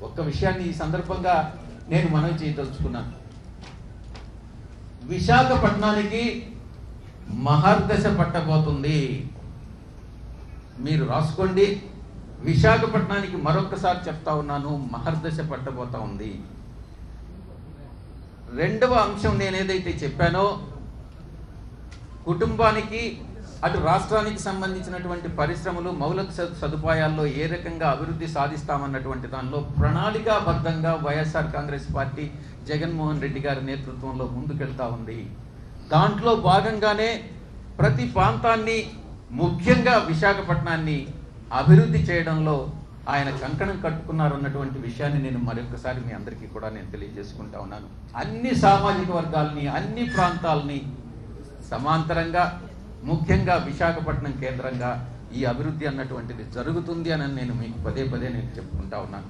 ఒక్క విషయాన్ని ఈ సందర్భంగా నేను మనవి చేయదలుచుకున్నాను విశాఖపట్నానికి మహర్దశ పట్టబోతుంది మీరు రాసుకోండి విశాఖపట్నానికి మరొకసారి చెప్తా ఉన్నాను మహర్దశ పట్టబోతా ఉంది రెండవ అంశం నేను ఏదైతే చెప్పానో కుటుంబానికి అటు రాష్ట్రానికి సంబంధించినటువంటి పరిశ్రమలు మౌలిక సదు- సదుపాయాల్లో ఏ రకంగా అభివృద్ధి సాధిస్తామన్నటువంటి దానిలో ప్రణాళికాబద్ధంగా వైఎస్ఆర్ కాంగ్రెస్ పార్టీ జగన్మోహన్ రెడ్డి గారి నేతృత్వంలో ముందుకెళ్తా ఉంది దాంట్లో భాగంగానే ప్రతి ప్రాంతాన్ని ముఖ్యంగా విశాఖపట్నాన్ని అభివృద్ధి చేయడంలో ఆయన కంకణం కట్టుకున్నారు అన్నటువంటి విషయాన్ని నేను మరొకసారి మీ అందరికీ కూడా నేను తెలియజేసుకుంటా ఉన్నాను అన్ని సామాజిక వర్గాల్ని అన్ని ప్రాంతాలని సమాంతరంగా ముఖ్యంగా విశాఖపట్నం కేంద్రంగా ఈ అభివృద్ధి అన్నటువంటిది జరుగుతుంది అని నేను మీకు పదే పదే నేను చెప్పుకుంటా ఉన్నాను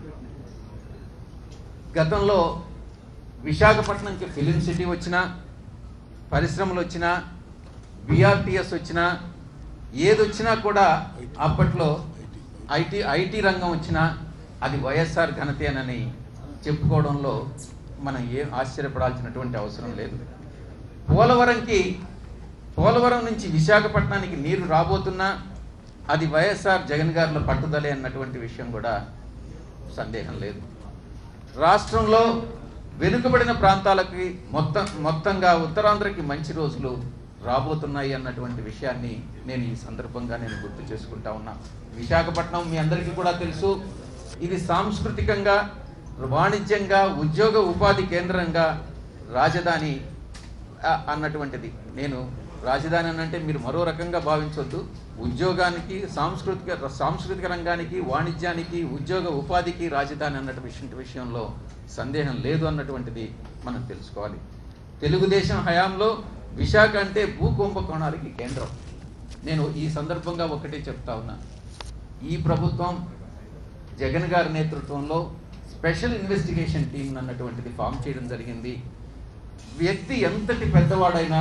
గతంలో విశాఖపట్నంకి ఫిలిం సిటీ వచ్చినా పరిశ్రమలు వచ్చినా బిఆర్టీఎస్ వచ్చినా ఏది వచ్చినా కూడా అప్పట్లో ఐటీ ఐటీ రంగం వచ్చినా అది వైఎస్ఆర్ ఘనతేనని చెప్పుకోవడంలో మనం ఏం ఆశ్చర్యపడాల్సినటువంటి అవసరం లేదు పోలవరంకి పోలవరం నుంచి విశాఖపట్నానికి నీరు రాబోతున్నా అది వైఎస్ఆర్ జగన్ గారుల పట్టుదలే అన్నటువంటి విషయం కూడా సందేహం లేదు రాష్ట్రంలో వెనుకబడిన ప్రాంతాలకి మొత్తం మొత్తంగా ఉత్తరాంధ్రకి మంచి రోజులు రాబోతున్నాయి అన్నటువంటి విషయాన్ని నేను ఈ సందర్భంగా నేను గుర్తు చేసుకుంటా ఉన్నా విశాఖపట్నం మీ అందరికీ కూడా తెలుసు ఇది సాంస్కృతికంగా వాణిజ్యంగా ఉద్యోగ ఉపాధి కేంద్రంగా రాజధాని ఆ, అన్నటువంటిది నేను రాజధాని అని అంటే మీరు మరో రకంగా భావించవద్దు ఉద్యోగానికి సాంస్కృతిక సాంస్కృతిక రంగానికి వాణిజ్యానికి ఉద్యోగ ఉపాధికి రాజధాని అన్నటువంటి విషయంలో సందేహం లేదు అన్నటువంటిది మనం తెలుసుకోవాలి తెలుగుదేశం హయాంలో విశాఖ అంటే భూ కుంభకోణాలకి కేంద్రం నేను ఈ సందర్భంగా ఒకటే చెప్తా ఉన్నా ఈ ప్రభుత్వం జగన్ గారి నేతృత్వంలో స్పెషల్ ఇన్వెస్టిగేషన్ టీం అన్నటువంటిది ఫామ్ చేయడం జరిగింది వ్యక్తి ఎంతటి పెద్దవాడైనా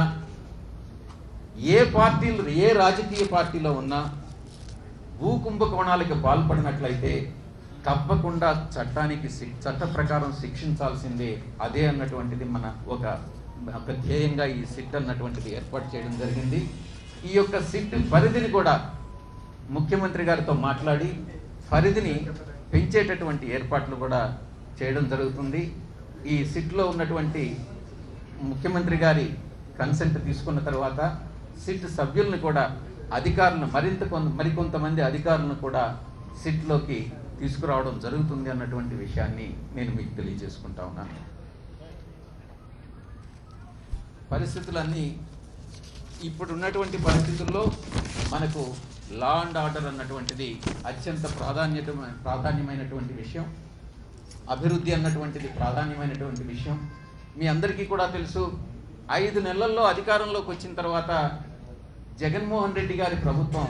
ఏ పార్టీలు ఏ రాజకీయ పార్టీలో ఉన్నా భూ కుంభకోణాలకు పాల్పడినట్లయితే తప్పకుండా చట్టానికి శిక్- చట్ట ప్రకారం శిక్షించాల్సిందే అదే అన్నటువంటిది మన ఒక ఒక ధ్యేయంగా ఈ సిట్ అన్నటువంటిది ఏర్పాటు చేయడం జరిగింది ఈ యొక్క సిట్ పరిధిని కూడా ముఖ్యమంత్రి గారితో మాట్లాడి పరిధిని పెంచేటటువంటి ఏర్పాట్లు కూడా చేయడం జరుగుతుంది ఈ సిట్లో ఉన్నటువంటి ముఖ్యమంత్రి గారి కన్సెంట్ తీసుకున్న తర్వాత సిట్ సభ్యులను కూడా అధికారులను మరింత కొంత మరికొంతమంది అధికారులను కూడా సిట్లోకి తీసుకురావడం జరుగుతుంది అన్నటువంటి విషయాన్ని నేను మీకు తెలియజేసుకుంటా ఉన్నాను పరిస్థితులన్నీ ఇప్పుడు ఉన్నటువంటి పరిస్థితుల్లో మనకు లా అండ్ ఆర్డర్ అన్నటువంటిది అత్యంత ప్రాధాన్యత ప్రాధాన్యమైనటువంటి విషయం అభివృద్ధి అన్నటువంటిది ప్రాధాన్యమైనటువంటి విషయం మీ అందరికీ కూడా తెలుసు ఐదు నెలల్లో అధికారంలోకి వచ్చిన తర్వాత జగన్మోహన్ రెడ్డి గారి ప్రభుత్వం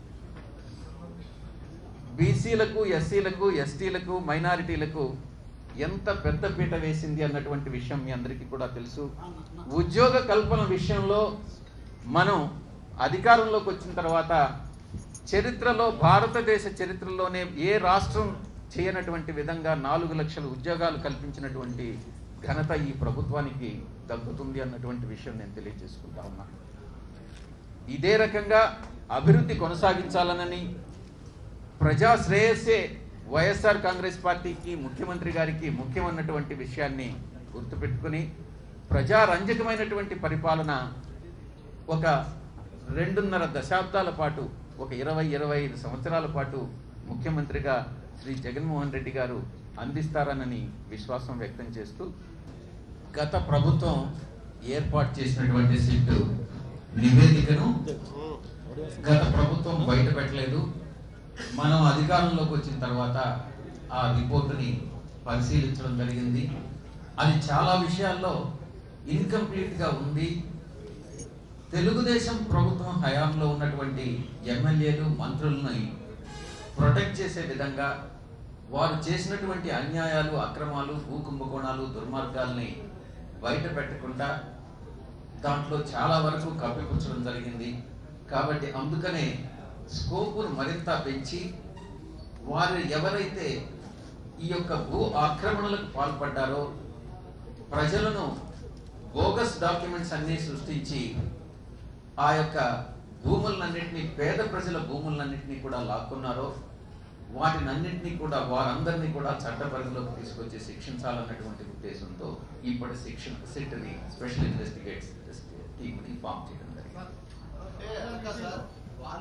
బీసీలకు ఎస్సీలకు ఎస్టీలకు మైనారిటీలకు ఎంత పెద్ద పీట వేసింది అన్నటువంటి విషయం మీ అందరికీ కూడా తెలుసు ఉద్యోగ కల్పన విషయంలో మనం అధికారంలోకి వచ్చిన తర్వాత చరిత్రలో భారతదేశ చరిత్రలోనే ఏ రాష్ట్రం చేయనటువంటి విధంగా నాలుగు లక్షల ఉద్యోగాలు కల్పించినటువంటి ఘనత ఈ ప్రభుత్వానికి దక్కుతుంది అన్నటువంటి విషయం నేను తెలియజేసుకుంటా ఉన్నా ఇదే రకంగా అభివృద్ధి కొనసాగించాలనని ప్రజా శ్రేయస్సే వైఎస్ఆర్ కాంగ్రెస్ పార్టీకి ముఖ్యమంత్రి గారికి ముఖ్యమన్నటువంటి విషయాన్ని గుర్తుపెట్టుకుని ప్రజారంజకమైనటువంటి పరిపాలన ఒక రెండున్నర దశాబ్దాల పాటు ఒక ఇరవై ఇరవై ఐదు సంవత్సరాల పాటు ముఖ్యమంత్రిగా శ్రీ జగన్మోహన్ రెడ్డి గారు అందిస్తారనని విశ్వాసం వ్యక్తం చేస్తూ గత ప్రభుత్వం ఏర్పాటు చేసినటువంటి సిట్టు నివేదికను గత ప్రభుత్వం బయట పెట్టలేదు మనం అధికారంలోకి వచ్చిన తర్వాత ఆ రిపోర్టుని పరిశీలించడం జరిగింది అది చాలా విషయాల్లో ఇన్కంప్లీట్ గా ఉంది తెలుగుదేశం ప్రభుత్వం హయాంలో ఉన్నటువంటి ఎమ్మెల్యేలు మంత్రులని ప్రొటెక్ట్ చేసే విధంగా వారు చేసినటువంటి అన్యాయాలు అక్రమాలు భూ కుంభకోణాలు దుర్మార్గాల్ని బయట పెట్టకుండా దాంట్లో చాలా వరకు కప్పిపుచ్చడం జరిగింది కాబట్టి అందుకనే స్కోపును మరింత పెంచి వారు ఎవరైతే ఈ యొక్క భూ ఆక్రమణలకు పాల్పడ్డారో ప్రజలను బోగస్ డాక్యుమెంట్స్ అన్ని సృష్టించి ఆ యొక్క భూములన్నింటినీ పేద ప్రజల భూములన్నింటినీ కూడా లాక్కున్నారో వాటినన్నింటినీ కూడా వారందరినీ కూడా చట్ట పరిధిలోకి తీసుకొచ్చి శిక్షించాలన్నటువంటి ఉద్దేశంతో ఇప్పటి శిక్షణ సిట్ని స్పెషల్ ఇన్వెస్టిగేట్స్ టీమ్ని ఫామ్ చేయడం జరిగింది అంటే ఇంకా సార్ వాళ్ళ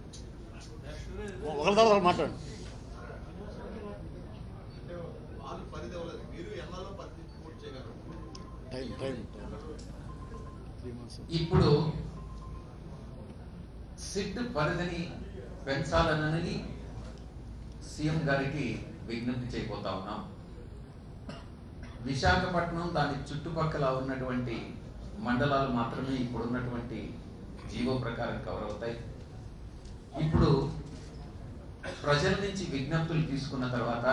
ఒకరి తర్వాత ఒకరు మాట్లాడండి అంటే వాళ్ళు పరిధి అవ్వలేదు మీరు ఎన్నాలో పరిధి పూర్తి చేయగలరు టైం టైం త్రీ మంత్స్ ఇప్పుడు సిట్ పరిధిని పెంచాలనని సీఎం గారికి విజ్ఞప్తి చేయబోతా ఉన్నాం విశాఖపట్నం దాని చుట్టుపక్కల ఉన్నటువంటి మండలాలు మాత్రమే ఇప్పుడు ఉన్నటువంటి జీవో ప్రకారం కవర్ అవుతాయి ఇప్పుడు ప్రజల నుంచి విజ్ఞప్తులు తీసుకున్న తర్వాత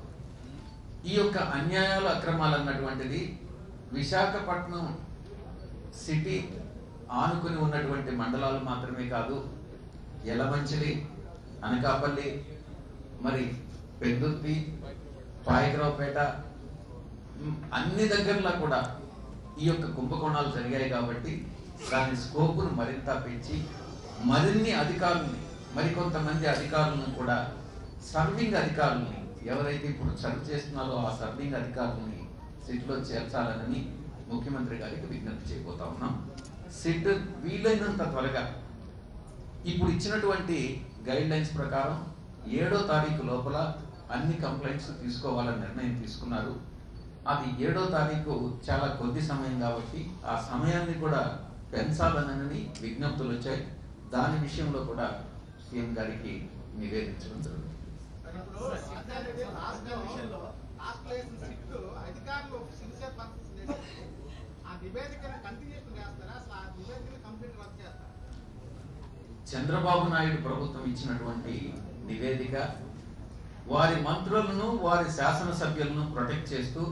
ఈ యొక్క అన్యాయాలు అక్రమాలు అన్నటువంటిది విశాఖపట్నం సిటీ ఆనుకుని ఉన్నటువంటి మండలాలు మాత్రమే కాదు యలమంచిలి అనకాపల్లి మరి పెందుర్తి పాయకరావుపేట మ్, అన్ని దగ్గరలో కూడా ఈ యొక్క కుంభకోణాలు జరిగాయి కాబట్టి దాని స్కోపును మరింత పెంచి మరిన్ని అధికారుల్ని మరికొంతమంది అధికారులను కూడా సర్వింగ్ అధికారుల్ని ఎవరైతే ఇప్పుడు సర్వ్ చేస్తున్నారో ఆ సర్వింగ్ అధికారుల్ని సిట్లో చేర్చాలని ముఖ్యమంత్రి గారికి విజ్ఞప్తి చేయబోతా ఉన్నాం సిట్ వీలైనంత త్వరగా ఇప్పుడు ఇచ్చినటువంటి గైడ్ లైన్స్ ప్రకారం ఏడో తారీఖు లోపల అన్ని కంప్లైంట్స్ తీసుకోవాలని నిర్ణయం తీసుకున్నారు అది ఏడో తారీఖు చాలా కొద్ది సమయం కాబట్టి ఆ సమయాన్ని కూడా పెంచాలనని విజ్ఞప్తులు వచ్చాయి దాని విషయంలో కూడా సీఎం గారికి నివేదించడం జరుగుతుంది ఇప్పుడు సిద్ధారెడ్డి లాస్ట్ విషయంలో లాస్ట్ వేసిన సిట్ అధికారులు సిన్సియర్ పర్సన్స్ చేసి ఆ నివేదికను కంటిన్యూషన్ చేస్తారా అసలు ఆ నివేదికను కంప్లీట్ వర్క్ చేస్తారా చంద్రబాబు నాయుడు ప్రభుత్వం ఇచ్చినటువంటి నివేదిక వారి మంత్రులను వారి శాసనసభ్యులను ప్రొటెక్ట్ చేస్తూ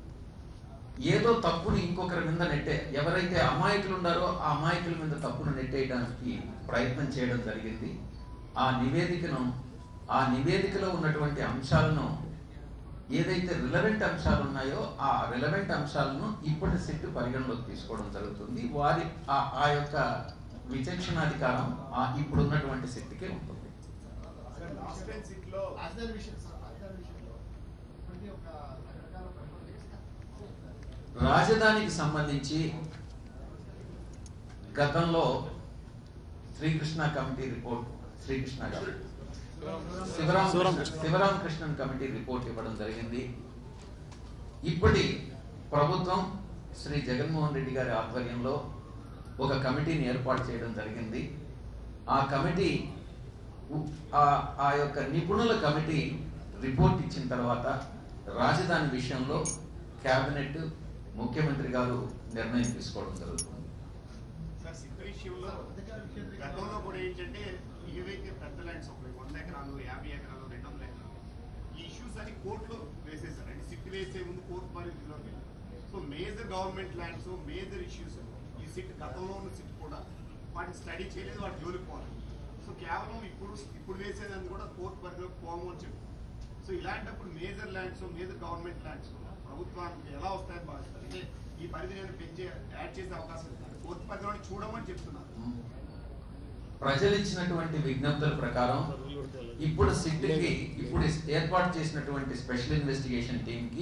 ఏదో తప్పును ఇంకొకరి మీద నెట్టే ఎవరైతే అమాయకులు ఉన్నారో ఆ అమాయకుల మీద తప్పును నెట్టేయడానికి ప్రయత్నం చేయడం జరిగింది ఆ నివేదికను ఆ నివేదికలో ఉన్నటువంటి అంశాలను ఏదైతే రిలవెంట్ అంశాలు ఉన్నాయో ఆ రిలవెంట్ అంశాలను ఇప్పటి సిట్టు పరిగణలోకి తీసుకోవడం జరుగుతుంది వారి ఆ ఆ యొక్క విచక్షణాధికారం ఆ ఇప్పుడు ఉన్నటువంటి సిట్టికే ఉంటుంది రాజధాని విషయం సార్ రాజధాని విషయంలో ఇప్పటికీ ఒక రకరకాల ప్రకటనలు చేస్తారు రాజధానికి సంబంధించి గతంలో శ్రీకృష్ణ కమిటీ రిపోర్ట్ శ్రీకృష్ణ గారు శివరాం శివరాం శివరాం కృష్ణన్ కమిటీ రిపోర్ట్ ఇవ్వడం జరిగింది ఇప్పటి ప్రభుత్వం శ్రీ జగన్మోహన్ రెడ్డి గారి ఆధ్వర్యంలో ఒక కమిటీని ఏర్పాటు చేయడం జరిగింది ఆ కమిటీ ఉ- ఆ ఆ యొక్క నిపుణుల కమిటీ రిపోర్ట్ ఇచ్చిన తర్వాత రాజధాని విషయంలో కేబినెట్ ముఖ్యమంత్రి గారు నిర్ణయం తీసుకోవడం జరుగుతుంది సార్ సిద్ధ విషయంలో గతంలో కూడా ఏంటంటే ఏవైతే పెద్ద ల్యాండ్స్ ఉన్నాయి వంద ఎకరాలు యాభై ఎకరాలు రెండు వందల ఎకరాలు ఈ ఇష్యూస్ అని కోర్టులో వేసేసారు అంటే సిట్ వేసే ముందు కోర్టు పరిధిలో so major government lands major issues ఈ సిట్ గతంలో ఉన్న సిట్ కూడా వాటిని స్టడీ చేయలేదు వాటి జోలికి పోవాలి సో కేవలం ఇప్పుడు ఇప్పుడు వేసేదాన్ని కూడా కోర్టు పరిధిలోకి పోము అని చెప్పి సో ఇలాంటప్పుడు major lands major government lands ప్రభుత్వానికి ఎలా వస్తాయని భావిస్తారు అంటే ఈ పరిధి నేను పెంచే యాడ్ చేసే అవకాశం ఉంది కోర్టు పరిధిలోని చూడమని చెప్తున్నారు ప్రజలు ఇచ్చినటువంటి విజ్ఞప్తుల ప్రకారం ఇప్పుడు సిట్కి ఇప్పుడు ఏర్పాటు చేసినటువంటి స్పెషల్ ఇన్వెస్టిగేషన్ టీంకి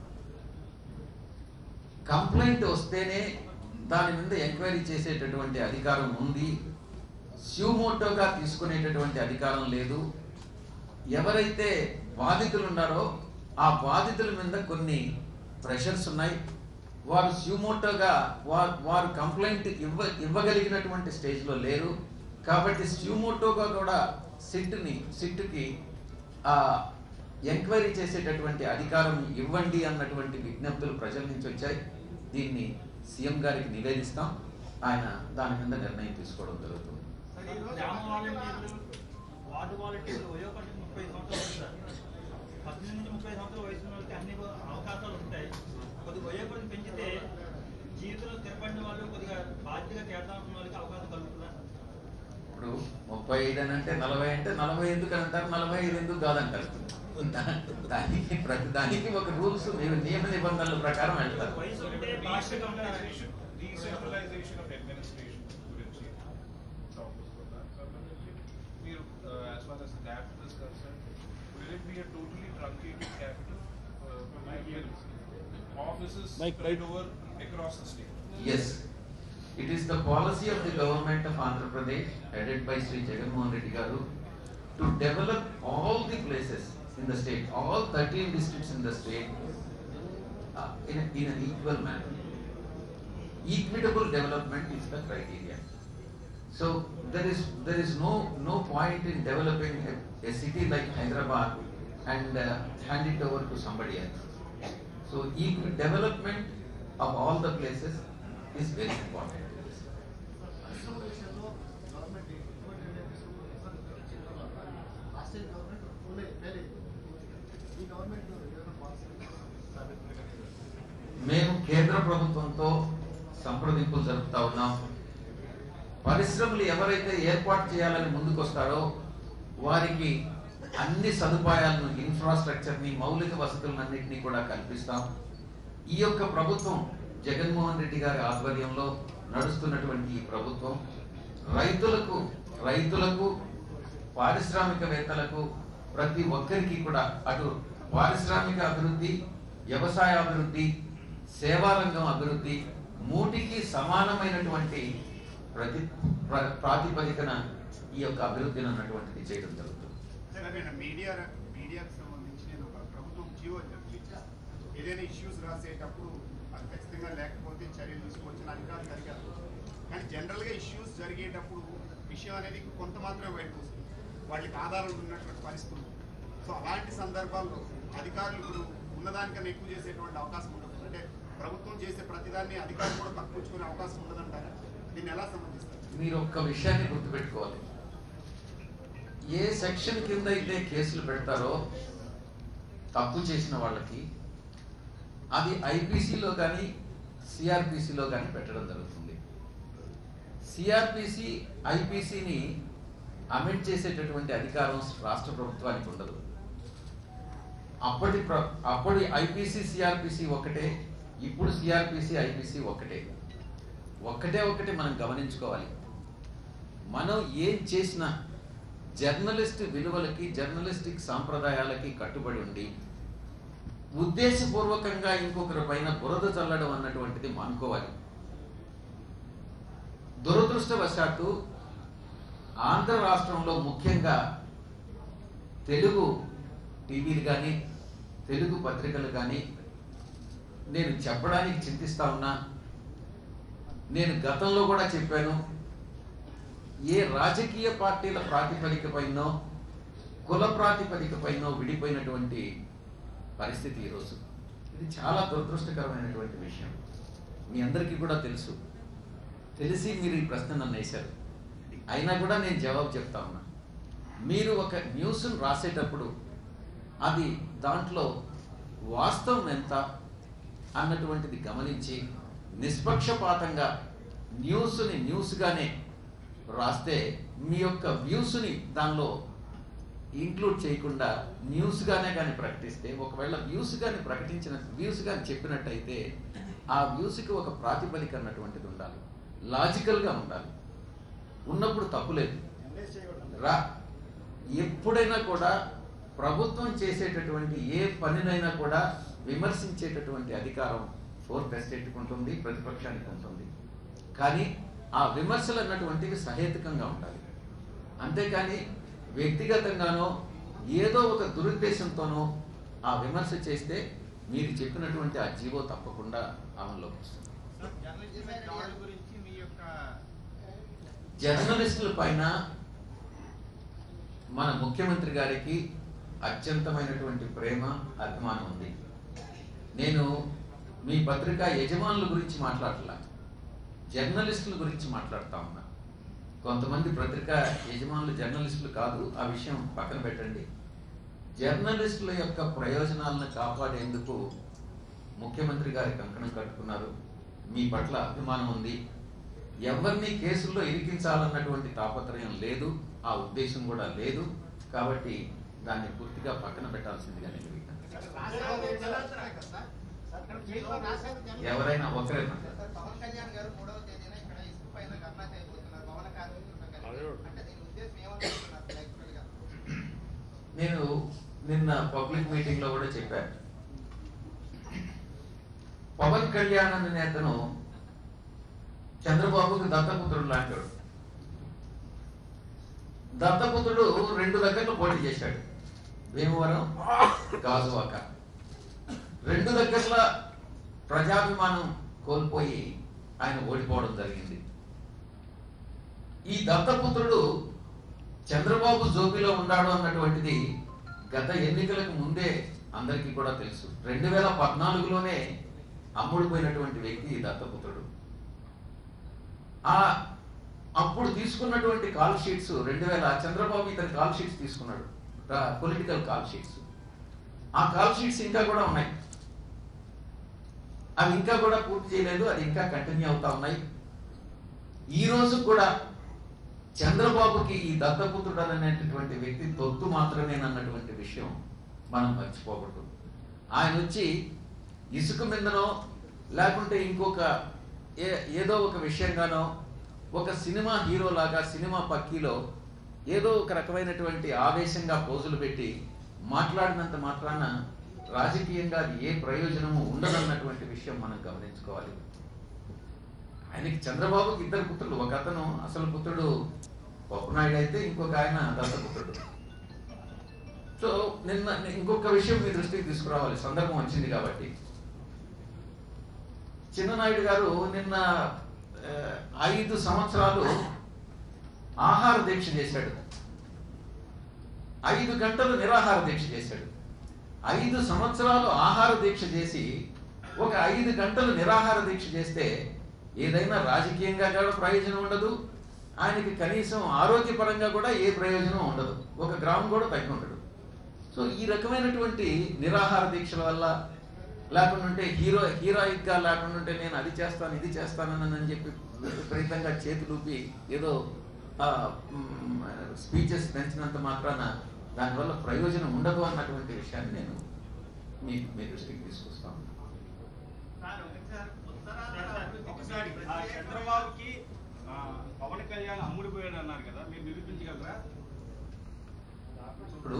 కంప్లైంట్ వస్తేనే దాని మీద ఎంక్వైరీ చేసేటటువంటి అధికారం ఉంది స్యూమోటోగా తీసుకునేటటువంటి అధికారం లేదు ఎవరైతే బాధితులు ఉన్నారో ఆ బాధితుల మీద కొన్ని ప్రెషర్స్ ఉన్నాయి వారు స్యూమోటోగా వారు వారు కంప్లైంట్ ఇవ్వ ఇవ్వగలిగినటువంటి స్టేజ్లో లేరు కాబట్టి స్యూమోటోగా కూడా సిట్ని సిట్కి ఆ ఎంక్వైరీ చేసేటటువంటి అధికారం ఇవ్వండి అన్నటువంటి విజ్ఞప్తులు ప్రజల నుంచి వచ్చాయి దీన్ని సీఎం గారికి నివేదిస్తాం ఆయన దాని మీద నిర్ణయం తీసుకోవడం జరుగుతుంది సార్ ఈ రోజు గ్రామ వాలంటీర్లు వార్డు వాలంటీర్లు వయోపరిమితి ముప్పై సంవత్సరాలు ఉంటారు పద్దెనిమిది నుంచి ముప్పై సంవత్సరాల వయసు ఉన్న వాళ్ళకి అన్ని అవకాశాలు ఉంటాయి కొద్దిగా వయోపరిమితి పెంచితే జీవితంలో స్థిరపడిన వాళ్ళు కొద్దిగా బాధ్యతగా చేద్దాం అనుకున్న వాళ్ళకి అవకాశం కలుగుతుందా ఇప్పుడు ముప్పై ఐదు అని అంటే నలభై అంటే నలభై ఎందుకు అని అంటారు నలభై ఐదు ఎందుకు కాదంటారు దా- దానికి ప్రతి దానికి ఒక రూల్స్ మీరు నియమ నిబంధనల ప్రకారం వెళ్తారు వయసు ఉంటే భాషగా ఉంటారు Decentralization of administration గురించి talk about that. మీరు uh, as far as the capital is concerned, will it be a totally truncated capital? Uh, will offices Mike, spread Mike. over across the state? Yes, it is the policy of the government of Andhra Pradesh, headed by Sri Jagannath Reddy Garu, to develop all the places in the state, all thirteen districts in the state, uh, in, a- in an equal manner. Equitable development is the criteria. So there is, there is no, no point in developing a, a city like Hyderabad and uh, hand it over to somebody else. So equi- development of all the places is very important. పరిశ్రమలో government ఎటువంటి last time government full fail అయింది ఈ government ఏదైనా policy మేము కేంద్ర ప్రభుత్వంతో సంప్రదింపులు జరుపుతా ఉన్నాం పరిశ్రమలు ఎవరైతే ఏర్పాటు చేయాలని ముందుకొస్తారో వారికి అన్ని సదుపాయాలను ఇన్ఫ్రాస్ట్రక్చర్ని మౌలిక వసతులన్నింటినీ కూడా కల్పిస్తాం ఈ యొక్క ప్రభుత్వం జగన్మోహన్ రెడ్డి గారి ఆధ్వర్యంలో నడుస్తున్నటువంటి ఈ ప్రభుత్వం రైతులకు రైతులకు పారిశ్రామికవేత్తలకు ప్రతి ఒక్కరికి కూడా అటు పారిశ్రామిక అభివృద్ధి వ్యవసాయ అభివృద్ధి సేవా రంగం అభివృద్ధి మూటికి సమానమైనటువంటి ప్రతి ప్ర- ప్రాతిపదికన ఈ యొక్క అభివృద్ధిని అన్నటువంటిది చేయడం జరుగుతుంది సరే నేను మీడియా మీడియాకు సంబంధించి నేను ఒక ప్రభుత్వం జీవో ఇచ్చాను ఏదైనా ఇష్యూస్ రాసేటప్పుడు అది ఖచ్చితంగా లేకపోతే చర్యలు తీసుకోవచ్చు అధికారులు జరిగారు కానీ జనరల్గా ఇష్యూస్ జరిగేటప్పుడు విషయం అనేది కొంత మాత్రమే బయటకు వస్తుంది వాళ్ళకి ఆధారాలు ఉన్నటువంటి పరిస్థితి ఉంది. సో అలాంటి సందర్భాల్లో అధికారులు ఇప్పుడు ఉన్నదానికన్నా ఎక్కువ చేసేటువంటి అవకాశం ఉండదు అంటే ప్రభుత్వం చేసే ప్రతిదాన్ని అధికారులు కూడా తక్కువచ్చుకునే అవకాశం ఉండదంటారా దీన్ని ఎలా సంబంధిస్తారు మీరు ఒక్క విషయాన్ని గుర్తుపెట్టుకోవాలి ఏ సెక్షన్ కింద అయితే కేసులు పెడతారో తప్పు చేసిన వాళ్ళకి అది ఐపీసీలో కానీ సిఆర్పిసిలో కానీ పెట్టడం జరుగుతుంది సిఆర్పిసి ఐపీసీని అమెండ్ చేసేటటువంటి అధికారం రాష్ట్ర ప్రభుత్వానికి ఉండదు అప్పటి ప్ర- అప్పటి ఐపీసీ సిఆర్పిసి ఒకటే ఇప్పుడు సిఆర్పిసి ఐపీసీ ఒకటే ఒక్కటే ఒకటి మనం గమనించుకోవాలి మనం ఏం చేసినా జర్నలిస్ట్ విలువలకి జర్నలిస్టిక్ సాంప్రదాయాలకి కట్టుబడి ఉండి ఉద్దేశపూర్వకంగా ఇంకొకరి పైన బురద చల్లడం అన్నటువంటిది మానుకోవాలి దురదృష్టవశాత్తు ఆంధ్ర రాష్ట్రంలో ముఖ్యంగా తెలుగు టీవీలు కానీ తెలుగు పత్రికలు కానీ నేను చెప్పడానికి చింతిస్తా ఉన్నా నేను గతంలో కూడా చెప్పాను ఏ రాజకీయ పార్టీల ప్రాతిపదికపైనో కుల ప్రాతిపదికపైనో విడిపోయినటువంటి పరిస్థితి ఈరోజు ఇది చాలా దురదృష్టకరమైనటువంటి విషయం మీ అందరికీ కూడా తెలుసు తెలిసి మీరు ఈ ప్రశ్న నన్ను వేశారు అయినా కూడా నేను జవాబు చెప్తా ఉన్నా మీరు ఒక న్యూస్ను రాసేటప్పుడు అది దాంట్లో వాస్తవం ఎంత అన్నటువంటిది గమనించి నిష్పక్షపాతంగా న్యూస్ని న్యూస్గానే రాస్తే మీ యొక్క వ్యూస్ని దానిలో ఇంక్లూడ్ చేయకుండా న్యూస్గానే కానీ ప్రకటిస్తే ఒకవేళ వ్యూస్ కానీ ప్రకటించిన వ్యూస్ కానీ చెప్పినట్టయితే ఆ వ్యూస్కి ఒక ప్రాతిపదిక అన్నటువంటిది ఉండాలి లాజికల్గా ఉండాలి ఉన్నప్పుడు తప్పులేదు రా ఎప్పుడైనా కూడా ప్రభుత్వం చేసేటటువంటి ఏ పనినైనా కూడా విమర్శించేటటువంటి అధికారం ఫోర్త్ ఎస్టేట్కి ఉంటుంది ప్రతిపక్షానికి ఉంటుంది కానీ ఆ విమర్శలు అన్నటువంటివి సహేతుకంగా ఉండాలి అంతేకాని వ్యక్తిగతంగానో ఏదో ఒక దురుద్దేశంతోనో ఆ విమర్శ చేస్తే మీరు చెప్పినటువంటి ఆ జీవో తప్పకుండా అమల్లోకి వస్తుంది జర్నలిస్ట్ మీద దాడుల గురించి మీ యొక్క జర్నలిస్టుల పైన మన ముఖ్యమంత్రి గారికి అత్యంతమైనటువంటి ప్రేమ అభిమానం ఉంది నేను మీ పత్రిక యజమానుల గురించి మాట్లాడలా జర్నలిస్టుల గురించి మాట్లాడుతా ఉన్నా కొంతమంది పత్రిక యజమానులు జర్నలిస్టులు కాదు ఆ విషయం పక్కన పెట్టండి జర్నలిస్టుల యొక్క ప్రయోజనాలను కాపాడేందుకు ముఖ్యమంత్రి గారి కంకణం కట్టుకున్నారు మీ పట్ల అభిమానం ఉంది ఎవరిని కేసుల్లో ఇరికించాలన్నటువంటి తాపత్రయం లేదు ఆ ఉద్దేశం కూడా లేదు కాబట్టి దాన్ని పూర్తిగా పక్కన పెట్టాల్సిందిగా నేను విజ్ఞప్తి రాజశేఖర్ జనాలు ఉన్నాయి కదా సార్? ఇక్కడ జైల్లో రాజశేఖర్ జనాలు- ఎవరైనా ఒకరే సార్, పవన్ కళ్యాణ్ గారు మూడవ తేదీన ఇక్కడ ఇసుక పైన ధర్నా చేయబోతున్నారు భవన కార్మికులతో కలిసి. అదే. అంటే దీని ఉద్దేశం ఏమనుకుంటున్నారు యాక్చువల్ గా నేను నిన్న పబ్లిక్ మీటింగ్ లో కూడా చెప్పాను పవన్ కళ్యాణ్ అనే నేతను చంద్రబాబుకి దత్తపుత్రుడు లాంటాడు దత్తపుత్రుడు రెండు దగ్గరలో పోటీ చేశాడు భీమవరం గాజువాక రెండు దగ్గరల ప్రజాభిమానం కోల్పోయి ఆయన ఓడిపోవడం జరిగింది ఈ దత్తపుత్రుడు చంద్రబాబు జోబిలో ఉన్నాడు అన్నటువంటిది గత ఎన్నికలకు ముందే అందరికీ కూడా తెలుసు రెండు వేల పద్నాలుగులోనే అమ్ముడుపోయినటువంటి వ్యక్తి ఈ దత్తపుత్రుడు ఆ అప్పుడు తీసుకున్నటువంటి కాల్ షీట్స్ రెండు వేల చంద్రబాబు ఇతని కాల్ షీట్స్ తీసుకున్నాడు పొలిటికల్ కాల్ షీట్స్ ఆ కాల్ షీట్స్ ఇంకా కూడా ఉన్నాయి అవి ఇంకా కూడా పూర్తి చేయలేదు అది ఇంకా కంటిన్యూ అవుతా ఉన్నాయి ఈ రోజు కూడా చంద్రబాబుకి ఈ దత్తపుత్రుడు అనేటటువంటి వ్యక్తి తొత్తు మాత్రమేనన్నటువంటి విషయం మనం మర్చిపోకూడదు ఆయన వచ్చి ఇసుక మీదనో లేకుంటే ఇంకొక ఏ ఏదో ఒక విషయంగానో ఒక సినిమా హీరో లాగా సినిమా పక్కీలో ఏదో ఒక రకమైనటువంటి ఆవేశంగా పోజులు పెట్టి మాట్లాడినంత మాత్రాన రాజకీయంగా అది ఏ ప్రయోజనము ఉండదన్నటువంటి విషయం మనం గమనించుకోవాలి ఆయనకి చంద్రబాబుకి ఇద్దరు పుత్రులు ఒక అతను అసలు పుత్రుడు పప్పునాయుడు అయితే ఇంకొక ఆయన దత్తపుత్రుడు సో నిన్న ఇంకొక విషయం మీ దృష్టికి తీసుకురావాలి సందర్భం వచ్చింది కాబట్టి చిన్ననాయుడు గారు నిన్న ఆ, ఐదు సంవత్సరాలు ఆహార దీక్ష చేశాడు ఐదు గంటలు నిరాహార దీక్ష చేశాడు ఐదు సంవత్సరాలు ఆహార దీక్ష చేసి ఒక ఐదు గంటలు నిరాహార దీక్ష చేస్తే ఏదైనా రాజకీయంగా కూడా ప్రయోజనం ఉండదు ఆయనకి కనీసం ఆరోగ్యపరంగా కూడా ఏ ప్రయోజనం ఉండదు ఒక గ్రామం కూడా తగ్గి ఉండడు సో ఈ రకమైనటువంటి నిరాహార దీక్షల వల్ల లేకుండా ఉంటే హీరో హీరోయిక్ గా లేకుండా ఉంటే నేను అది చేస్తాను ఇది చేస్తానని అని చెప్పి విపరీతంగా చేతులూపి ఏదో స్పీచెస్ పెంచినంత మాత్రాన దానివల్ల ప్రయోజనం ఉండదు అన్నటువంటి విషయాన్ని నేను మీ మీ దృష్టికి తీసుకొస్తాను ఒకసారి ఆ చంద్రబాబుకి ఆ, పవన్ కళ్యాణ్ అమ్ముడిపోయాడు అన్నారు కదా మీరు నిరూపించగలరా ఇప్పుడు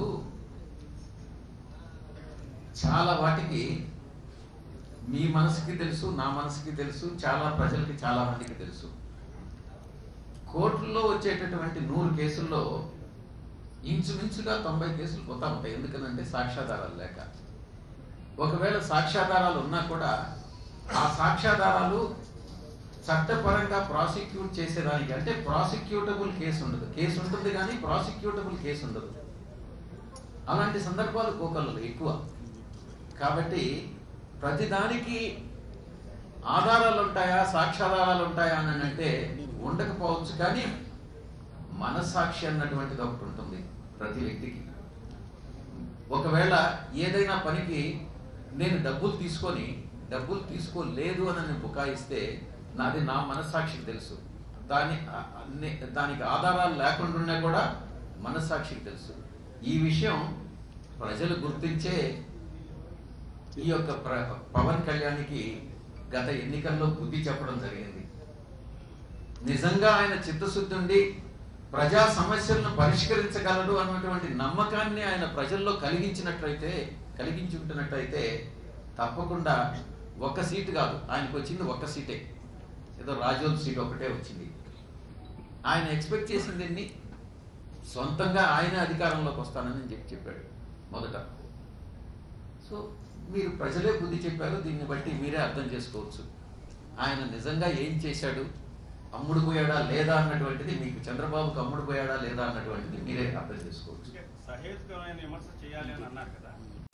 చాలా వాటికి మీ మనసుకి తెలుసు నా మనసుకి తెలుసు చాలా ప్రజలకి చాలా మందికి తెలుసు కోర్టుల్లో వచ్చేటటువంటి నూరు కేసుల్లో ఇంచుమించుగా తొంభై కేసులు పోతా ఉంటాయి ఎందుకనంటే సాక్ష్యాధారాలు లేక ఒకవేళ సాక్ష్యాధారాలు ఉన్నా కూడా ఆ సాక్ష్యాధారాలు చట్టపరంగా ప్రాసిక్యూట్ చేసేదానికి అంటే ప్రాసిక్యూటబుల్ కేసు ఉండదు కేసు ఉంటుంది కానీ ప్రాసిక్యూటబుల్ కేసు ఉండదు అలాంటి సందర్భాలు కోకల్లో ఎక్కువ కాబట్టి ప్రతిదానికి ఆధారాలు ఉంటాయా సాక్ష్యాధారాలు ఉంటాయా అని అంటే ఉండకపోవచ్చు కానీ మనస్సాక్షి అన్నటువంటిది ఒకటి ఉంటుంది ప్రతి వ్యక్తికి ఒకవేళ ఏదైనా పనికి నేను డబ్బులు తీసుకొని డబ్బులు తీసుకోలేదు అని నేను బుకాయిస్తే నాది నా మనస్సాక్షికి తెలుసు దాని ఆ- అన్ని- దానికి ఆధారాలు లేకుండా ఉన్నా కూడా మనస్సాక్షికి తెలుసు ఈ విషయం ప్రజలు గుర్తించే ఈ యొక్క ప్ర- పవన్ కళ్యాణ్కి గత ఎన్నికల్లో బుద్ధి చెప్పడం జరిగింది నిజంగా ఆయన చిత్తశుద్ధి ఉండి ప్రజా సమస్యలను పరిష్కరించగలడు అన్నటువంటి నమ్మకాన్ని ఆయన ప్రజల్లో కలిగించినట్లయితే కలిగించి ఉంటున్నట్లయితే తప్పకుండా ఒక్క సీటు కాదు ఆయనకు వచ్చింది ఒక్క సీటే ఏదో రాజోల్ సీట్ ఒకటే వచ్చింది ఆయన ఎక్స్పెక్ట్ చేసింది ఎన్ని సొంతంగా ఆయన అధికారంలోకి వస్తానని చెప్పి చెప్పాడు మొదట సో మీరు ప్రజలే బుద్ధి చెప్పారు దీన్ని బట్టి మీరే అర్థం చేసుకోవచ్చు ఆయన నిజంగా ఏం చేశాడు అమ్ముడు పోయాడా లేదా అన్నటువంటిది మీకు చంద్రబాబుకు అమ్ముడు పోయాడా లేదా అన్నటువంటిది మీరే అర్థం చేసుకోవచ్చు సహేతుకమైన విమర్శ చేయాలి అని అన్నారు కదా